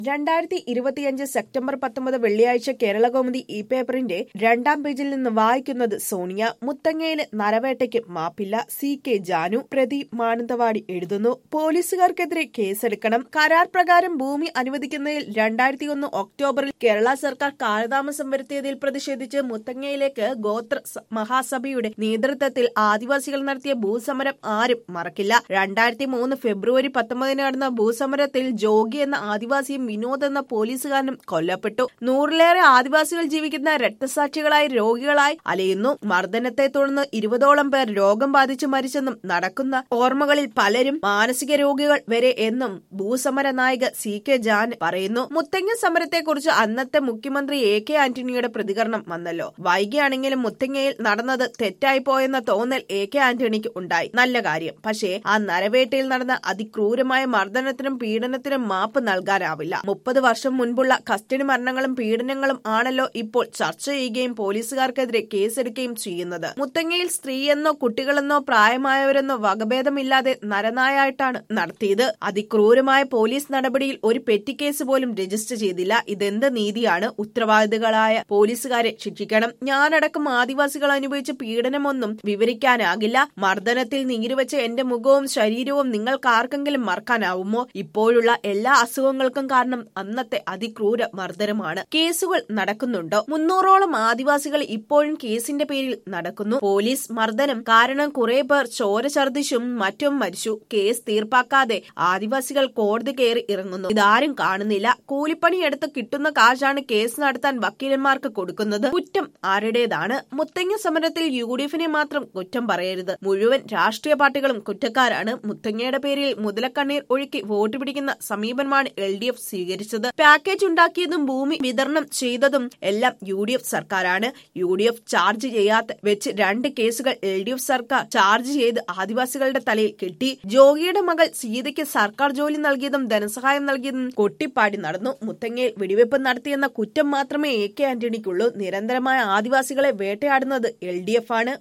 രണ്ടായിരത്തി ഇരുപത്തിയഞ്ച് സെപ്റ്റംബർ പത്തൊമ്പത് വെള്ളിയാഴ്ച കേരളകൗമുദി ഇ പേപ്പറിന്റെ രണ്ടാം പേജിൽ നിന്ന് വായിക്കുന്നത് സോണിയ മുത്തങ്ങയിലെ നരവേട്ടയ്ക്ക് മാപ്പില്ല സി കെ ജാനു പ്രതി മാനന്തവാടി എഴുതുന്നു പോലീസുകാർക്കെതിരെ കേസെടുക്കണം കരാർ പ്രകാരം ഭൂമി അനുവദിക്കുന്നതിൽ രണ്ടായിരത്തി ഒന്ന് ഒക്ടോബറിൽ കേരള സർക്കാർ കാലതാമസം വരുത്തിയതിൽ പ്രതിഷേധിച്ച് മുത്തങ്ങയിലേക്ക് ഗോത്ര സ- മഹാസഭയുടെ നേതൃത്വത്തിൽ ആദിവാസികൾ നടത്തിയ ഭൂസമരം ആരും മറക്കില്ല രണ്ടായിരത്തി മൂന്ന് ഫെബ്രുവരി പത്തൊമ്പതിന് നടന്ന ഭൂസമരത്തിൽ ജോഗി എന്ന ആദിവാസിയും വിനോദ് എന്ന പോലീസുകാരനും കൊല്ലപ്പെട്ടു നൂറിലേറെ ആദിവാസികൾ ജീവിക്കുന്ന രക്തസാക്ഷികളായി രോഗികളായി അലയുന്നു മർദ്ദനത്തെ തുടർന്ന് ഇരുപതോളം പേർ രോഗം ബാധിച്ചു മരിച്ചെന്നും നടക്കുന്ന ഓർമ്മകളിൽ പലരും മാനസിക രോഗികൾ വരെ എന്നും ഭൂസമര നായിക സി കെ ജാൻ പറയുന്നു മുത്തങ്ങ സമരത്തെക്കുറിച്ച് അന്നത്തെ മുഖ്യമന്ത്രി എ കെ ആന്റണിയുടെ പ്രതികരണം വന്നല്ലോ വൈകിയാണെങ്കിലും മുത്തങ്ങയിൽ നടന്നത് തെറ്റായി പോയെന്ന തോന്നൽ എ കെ ആന്റണിക്ക് ഉണ്ടായി നല്ല കാര്യം പക്ഷേ ആ നരവേട്ടയിൽ നടന്ന അതിക്രൂരമായ മർദ്ദനത്തിനും പീഡനത്തിനും മാപ്പ് നൽകാനാവില്ല മുപ്പത് വർഷം മുൻപുള്ള കസ്റ്റഡി മരണങ്ങളും പീഡനങ്ങളും ആണല്ലോ ഇപ്പോൾ ചർച്ച ചെയ്യുകയും പോലീസുകാർക്കെതിരെ കേസെടുക്കുകയും ചെയ്യുന്നത് മുത്തങ്ങയിൽ സ്ത്രീയെന്നോ കുട്ടികളെന്നോ പ്രായമായവരെന്നോ വകഭേദമില്ലാതെ നരനായായിട്ടാണ് നടത്തിയത് അതിക്രൂരമായ പോലീസ് നടപടിയിൽ ഒരു പെറ്റി കേസ് പോലും രജിസ്റ്റർ ചെയ്തില്ല ഇതെന്ത് നീതിയാണ് ഉത്തരവാദികളായ പോലീസുകാരെ ശിക്ഷിക്കണം ഞാനടക്കം ആദിവാസികൾ അനുഭവിച്ച പീഡനമൊന്നും വിവരിക്കാനാകില്ല മർദ്ദനത്തിൽ നീരുവെച്ച എന്റെ മുഖവും ശരീരവും നിങ്ങൾക്ക് ആർക്കെങ്കിലും മറക്കാനാവുമോ ഇപ്പോഴുള്ള എല്ലാ അസുഖങ്ങൾക്കും കാരണം അന്നത്തെ അതിക്രൂര മർദ്ദനമാണ് കേസുകൾ നടക്കുന്നുണ്ടോ മുന്നൂറോളം ആദിവാസികൾ ഇപ്പോഴും കേസിന്റെ പേരിൽ നടക്കുന്നു പോലീസ് മർദ്ദനം കാരണം കുറെ പേർ ചോര ഛർദിച്ചും മറ്റും മരിച്ചു കേസ് തീർപ്പാക്കാതെ ആദിവാസികൾ കോടതി കയറി ഇറങ്ങുന്നു ഇതാരും കാണുന്നില്ല കൂലിപ്പണിയെടുത്ത് കിട്ടുന്ന കാശാണ് കേസ് നടത്താൻ വക്കീലന്മാർക്ക് കൊടുക്കുന്നത് കുറ്റം ആരുടേതാണ് മുത്തങ്ങ സമരത്തിൽ യു ഡി എഫിനെ മാത്രം കുറ്റം പറയരുത് മുഴുവൻ രാഷ്ട്രീയ പാർട്ടികളും കുറ്റക്കാരാണ് മുത്തങ്ങയുടെ പേരിൽ മുതലക്കണ്ണീർ ഒഴുക്കി വോട്ട് പിടിക്കുന്ന സമീപനമാണ് എൽ ഡി എഫ് സ്വീകരിച്ചത് പാക്കേജ് ഉണ്ടാക്കിയതും ഭൂമി വിതരണം ചെയ്തതും എല്ലാം യു ഡി എഫ് സർക്കാരാണ് യു ഡി എഫ് ചാർജ് ചെയ്യാത്ത വെച്ച് രണ്ട് കേസുകൾ എൽ ഡി എഫ് സർക്കാർ ചാർജ് ചെയ്ത് ആദിവാസികളുടെ തലയിൽ കെട്ടി ജോഗിയുടെ മകൾ സീതയ്ക്ക് സർക്കാർ ജോലി നൽകിയതും ധനസഹായം നൽകിയതും കൊട്ടിപ്പാടി നടന്നു മുത്തങ്ങയിൽ വെടിവെപ്പ് നടത്തിയെന്ന കുറ്റം മാത്രമേ എ കെ ആന്റണിക്കുള്ളൂ നിരന്തരമായ ആദിവാസികളെ വേട്ടയാടുന്നത് എൽ ഡി എഫ് ആണ്